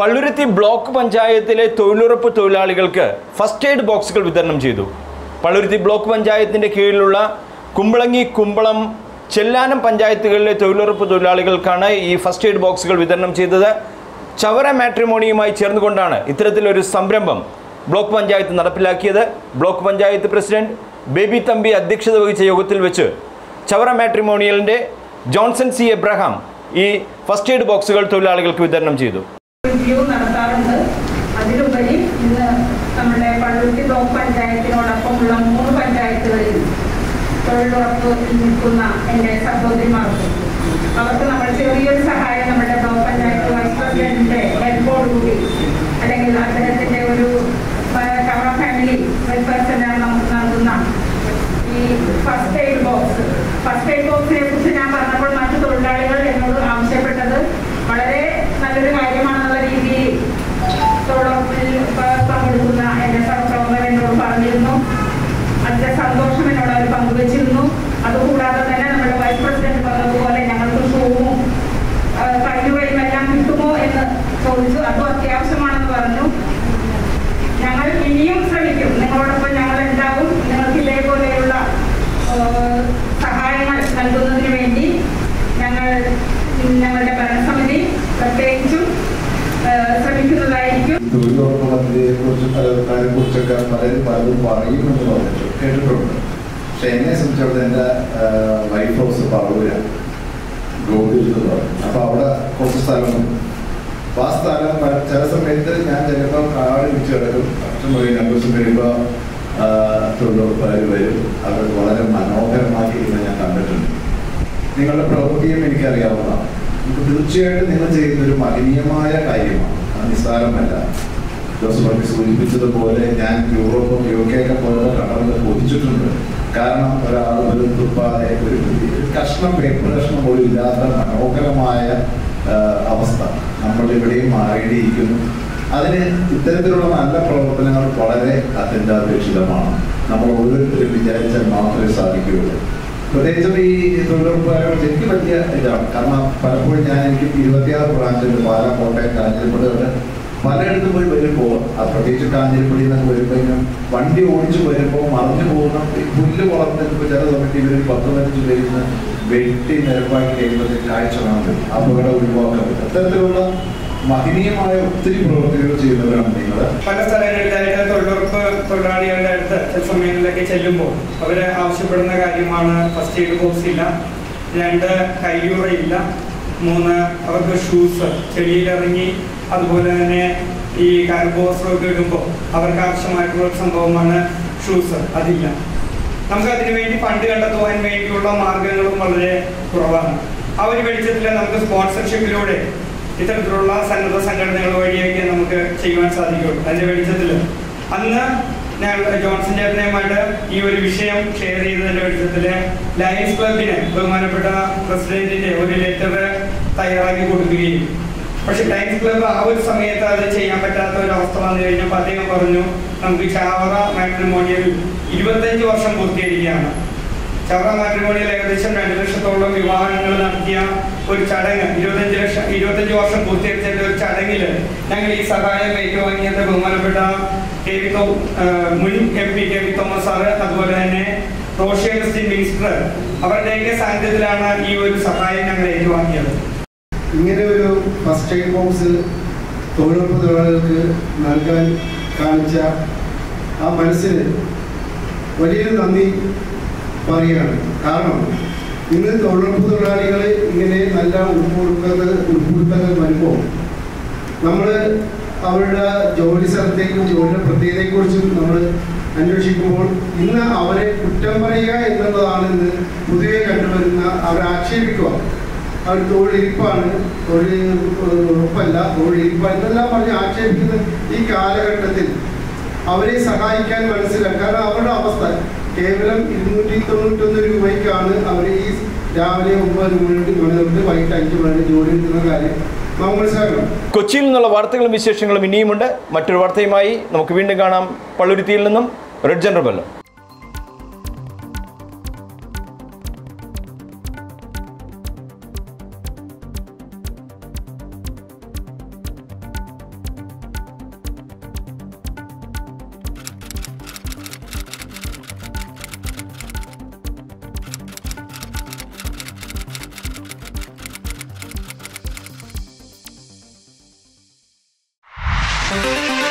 Palluruthy block പഞ്ചായത്തിലെ തൊഴിലുറപ്പ് തൊഴിലാളികൾക്ക് ഫസ്റ്റ് എയ്ഡ് ബോക്സുകൾ വിതരണം ചെയ്തു പള്ളുരുത്തി ബ്ലോക്ക് പഞ്ചായത്തിൻ്റെ കീഴിലുള്ള കുമ്പളങ്ങി കുമ്പളം ചെല്ലാനം പഞ്ചായത്തുകളിലെ തൊഴിലുറപ്പ് തൊഴിലാളികൾക്കാണ് ഈ ഫസ്റ്റ് എയ്ഡ് ബോക്സുകൾ വിതരണം ചെയ്തത് ചവറ മാട്രിമോണിയുമായി ചേർന്നുകൊണ്ടാണ് ഇത്തരത്തിലൊരു സംരംഭം ബ്ലോക്ക് പഞ്ചായത്ത് നടപ്പിലാക്കിയത് ബ്ലോക്ക് പഞ്ചായത്ത് പ്രസിഡന്റ് ബേബി തമ്പി അധ്യക്ഷത വഹിച്ച യോഗത്തിൽ വെച്ച് ചവറ മാട്രിമോണിയലിൻ്റെ ജോൺസൺ സി എബ്രഹാം ഈ ഫസ്റ്റ് എയ്ഡ് ബോക്സുകൾ തൊഴിലാളികൾക്ക് വിതരണം ചെയ്തു റിവ്യൂ നടത്താറുണ്ട് അതിലുപരി ഇന്ന് നമ്മുടെ പള്ളുരുത്തി ബ്ലോക്ക് പഞ്ചായത്തിനോടൊപ്പമുള്ള മൂന്ന് പഞ്ചായത്തുകളിൽ തൊഴിലുറപ്പ് നിൽക്കുന്ന എൻ്റെ സഹോദരിമാർക്ക് അവർക്ക് നമ്മൾ ചെറിയൊരു സഹായം നമ്മുടെ ബ്ലോക്ക് പഞ്ചായത്ത് വൈസ് പ്രസിഡന്റിന്റെ ഹെൽപ്പോടുകൂടി അല്ലെങ്കിൽ അദ്ദേഹത്തിന്റെ ഒരു കവറ ഫാമിലി വെൽഫെയർ സെന്റർ നമുക്ക് നൽകുന്ന ഈ first aid box first aid ബോക്സിനെ കുറിച്ച് ഞാൻ പറഞ്ഞപ്പോൾ മറ്റു തൊഴിലാളികൾ എന്നോട് ആവശ്യപ്പെട്ടത് വളരെ നല്ലൊരു കാര്യമാണെന്നുള്ള രീതിയിൽ തൊഴിലുറപ്പിൽ പ- പങ്കെടുക്കുന്ന എൻ്റെ സഹപ്രവർത്തകർ എന്നോട് പറഞ്ഞിരുന്നു അതിന്റെ സന്തോഷം എന്നോട് അവർ പങ്കുവച്ചിരുന്നു അതുകൂടാതെ തന്നെ നമ്മുടെ വൈസ് പ്രസിഡന്റ് പറഞ്ഞതുപോലെ ഞങ്ങൾക്ക് ഷൂവും കല്ലുകളും എല്ലാം കിട്ടുമോ എന്ന് ചോദിച്ചു അതും അത്യാവശ്യമാണെന്ന് പറഞ്ഞു ഞങ്ങൾ ഇനിയും ശ്രമിക്കും നിങ്ങളോടൊപ്പം ഞങ്ങൾ ഉണ്ടാകും നിങ്ങൾക്ക് ഇതേപോലെയുള്ള ഏഹ്, സഹായങ്ങൾ നൽകുന്നതിന് വേണ്ടി ഞങ്ങൾ ഞങ്ങളുടെ ഭരണസമിതി പ്രത്യേകിച്ചും ഏഹ്, ശ്രമിക്കുന്നതായിരിക്കും തൊഴിലുറപ്പ് പദ്ധതിയെ കുറിച്ച് കുറിച്ചൊക്കെ പലരും പലതും പറയുമെന്ന് പറഞ്ഞിട്ട് കേട്ടിട്ടുണ്ട് പക്ഷെ എന്നെ സംബന്ധിച്ചിടത്തോളം എൻ്റെ വൈഫ് ഹൗസ് പറവൂരാണ് ഗോകുൽ എന്ന് പറയും അപ്പൊ അവിടെ കുറച്ച് സ്ഥലമുണ്ട് അപ്പൊ ആ സ്ഥലം പ- ചില സമയത്ത് ഞാൻ ചിലപ്പോൾ കാട് വിളിച്ച് കിടക്കും അച്ഛൻ പോയി രണ്ടു ദിവസം കഴിയുമ്പോൾ തൊഴിലുറപ്പുകാർ വരും അവർ വളരെ മനോഹരമാക്കി ഇന്ന് ഞാൻ കണ്ടിട്ടുണ്ട് നിങ്ങളുടെ പ്രവൃത്തിയും എനിക്കറിയാവുന്നതാണ് ഇത് തീർച്ചയായിട്ടും നിങ്ങൾ ചെയ്യുന്ന ഒരു മഹനീയമായ കാര്യമാണ് അത് നിസ്സാരമല്ല ജോസ് പള്ളി സൂചിപ്പിച്ചതുപോലെ ഞാൻ യൂറോപ്പും യു കെ ഒക്കെ പോലെ കടന്ന് കൊതിച്ചിട്ടുണ്ട് കാരണം ഒരാൾ ഒരു തുപ്പാതെ ഒരു ഒരു കഷ്ണം പേപ്പർ കഷ്ണം പോലും ഇല്ലാത്ത മനോഹരമായ ആ, അവസ്ഥ നമ്മൾ ഇവിടെയും മാറിയിരിക്കുന്നു അതിന് ഇത്തരത്തിലുള്ള നല്ല പ്രവർത്തനങ്ങൾ വളരെ അത്യന്താപേക്ഷിതമാണ് നമ്മൾ ഓരോരുത്തരും വിചാരിച്ചാൽ മാത്രമേ സാധിക്കുകയുള്ളൂ പ്രത്യേകിച്ചും ഈ തൊഴിലുറപ്പുകാരെ കുറിച്ച് എനിക്ക് വലിയ ഇതാണ് കാരണം പലപ്പോഴും ഞാൻ എനിക്ക് ഇരുപത്തിയാറ് ബ്രാഞ്ചുണ്ട് പാല കോട്ടയം കാഞ്ഞിരപ്പള്ളി വരെ പലയിടത്തും പോയി വരുമ്പോൾ ആ പ്രത്യേകിച്ച് കാഞ്ഞിരപ്പള്ളി എന്നൊക്കെ വരുമ്പോൾ ഇങ്ങനെ വണ്ടി ഓടിച്ചു വരുമ്പോൾ മറിഞ്ഞു പോകുന്ന ഈ പുല്ല് വളർന്നിട്ട് ചില സമയത്ത് ഇവർ പത്ത് പതിനഞ്ച് പേരിൽ വെട്ടി നിരപ്പാക്കി കഴിയുമ്പോഴത്തേക്ക് കാഴ്ച കാണാൻ പറ്റും അപകടം ഒഴിവാക്കാൻ പറ്റും അത്തരത്തിലുള്ള മഹനീയമായ ഒത്തിരി പ്രവർത്തികൾ ചെയ്യുന്നവരാണ് നിങ്ങൾ പല സ്ഥലങ്ങളിലായിട്ട് തൊഴിലുറപ്പ് തൊഴിലാളികളുടെ അടുത്ത് ചില സമയങ്ങളിലൊക്കെ ചെല്ലുമ്പോൾ അവർ ആവശ്യപ്പെടുന്ന കാര്യമാണ് ഫസ്റ്റ് എയ്ഡ് ബോക്സ് ഇല്ല രണ്ട് കയ്യൂറ ഇല്ല മൂന്ന് അവർക്ക് ഷൂസ് ചെടിയിലിറങ്ങി അതുപോലെ തന്നെ ഈ കാർബോസറൊക്കെ ഇടുമ്പോൾ അവർക്ക് ആവശ്യമായിട്ടുള്ള ഒരു സംഭവമാണ് ഷൂസ് അതില്ല നമുക്ക് അതിനു വേണ്ടി ഫണ്ട് കണ്ടെത്തുവാൻ വേണ്ടിയുള്ള മാർഗങ്ങളും വളരെ കുറവാണ് ആ ഒരു വെളിച്ചത്തിൽ നമുക്ക് സ്പോൺസർഷിപ്പിലൂടെ ഇത്തരത്തിലുള്ള സന്നദ്ധ സംഘടനകൾ വഴിയൊക്കെ നമുക്ക് ചെയ്യുവാൻ സാധിക്കുള്ളൂ അതിന്റെ വെളിച്ചത്തിൽ അന്ന് ഞങ്ങൾ ജോൺസൺ ചേട്ടനുമായിട്ട് ഈ ഒരു വിഷയം ഷെയർ ചെയ്തതിന്റെ വെളിച്ചത്തില് ലയൺസ് ക്ലബിന് ബഹുമാനപ്പെട്ട പ്രസിഡന്റിന്റെ ഒരു ലെറ്റർ തയ്യാറാക്കി കൊടുക്കുകയും പക്ഷെ ലയൺസ് ക്ലബ്ബ് ആ ഒരു സമയത്ത് അത് ചെയ്യാൻ പറ്റാത്ത ഒരു അവസ്ഥ വന്നു കഴിഞ്ഞപ്പോൾ അദ്ദേഹം പറഞ്ഞു നമുക്ക് ചാവറ മാട്രിമോണിയൽ ഇരുപത്തഞ്ച് വർഷം പൂർത്തീകരിക്കുകയാണ് ചവറ മാട്രിമോണിയൽ ഏകദേശം രണ്ട് ലക്ഷത്തോളം വിവാഹങ്ങൾ നടത്തിയ ഒരു ചടങ്ങ് ഇരുപത്തഞ്ച് ലക്ഷം ഇരുപത്തഞ്ച് വർഷം പൂർത്തീകരിച്ച ഒരു ചടങ്ങിൽ ഞങ്ങൾ ഈ സഹായം ഏറ്റുവാങ്ങിയത് ബഹുമാനപ്പെട്ട കെ വി തോ ആ, മുൻ M P K V Thomas sir അതുപോലെ തന്നെ റോഷി അഗസ്റ്റിൻ മിനിസ്റ്റർ അവരുടെയൊക്കെ സാന്നിധ്യത്തിലാണ് ഈ ഒരു സഹായം ഞങ്ങൾ ഏറ്റുവാങ്ങിയത് ഇങ്ങനെ ഒരു ഫസ്റ്റ് എയ്ഡ് ബോക്സ് തൊഴിലുറപ്പ് തൊഴിലാളികൾക്ക് നൽകാൻ കാണിച്ച ആ മനസ്സിന് വലിയൊരു നന്ദി പറയുകയാണ് കാരണം ഇന്ന് തൊഴിലുറപ്പ് തൊഴിലാളികൾ ഇങ്ങനെ നല്ല ഉൾപ്പെടുത്തത് ഉൾപ്പെടുത്തൽ വരുമ്പോൾ നമ്മൾ അവരുടെ ജോലി സ്ഥലത്തേക്കും ജോലിയുടെ പ്രത്യേകതയെക്കുറിച്ചും നമ്മൾ അന്വേഷിക്കുമ്പോൾ ഇന്ന് അവരെ കുറ്റം പറയുക എന്നുള്ളതാണ് ഇന്ന് പൊതുവെ കണ്ടുവരുന്ന അവരെ ആക്ഷേപിക്കുക അവർ തൊഴിലിരിപ്പാണ് തൊഴിൽ ഏഹ്, ഉറപ്പല്ല തൊഴിലിരിപ്പാണ് എന്നെല്ലാം പറഞ്ഞ് ആക്ഷേപിക്കുന്ന ഈ കാലഘട്ടത്തിൽ അവരെ സഹായിക്കാൻ മനസ്സിലാക്കുക കാരണം അവരുടെ അവസ്ഥ കേവലം ഇരുന്നൂറ്റി തൊണ്ണൂറ്റൊന്ന് രൂപയ്ക്കാണ് അവർ ഈ രാവിലെ ഒമ്പത് മണി മണി തൊട്ട് വൈകിട്ട് അഞ്ച് മണി ജോലി എടുക്കുന്ന കാര്യം നാം മനസ്സിലാക്കണം കൊച്ചിയിൽ നിന്നുള്ള വാർത്തകളും വിശേഷങ്ങളും ഇനിയുമുണ്ട് മറ്റൊരു വാർത്തയുമായി നമുക്ക് വീണ്ടും കാണാം പള്ളുരുത്തിയിൽ നിന്നും റെഡ് ജനറബല്ലോ Thank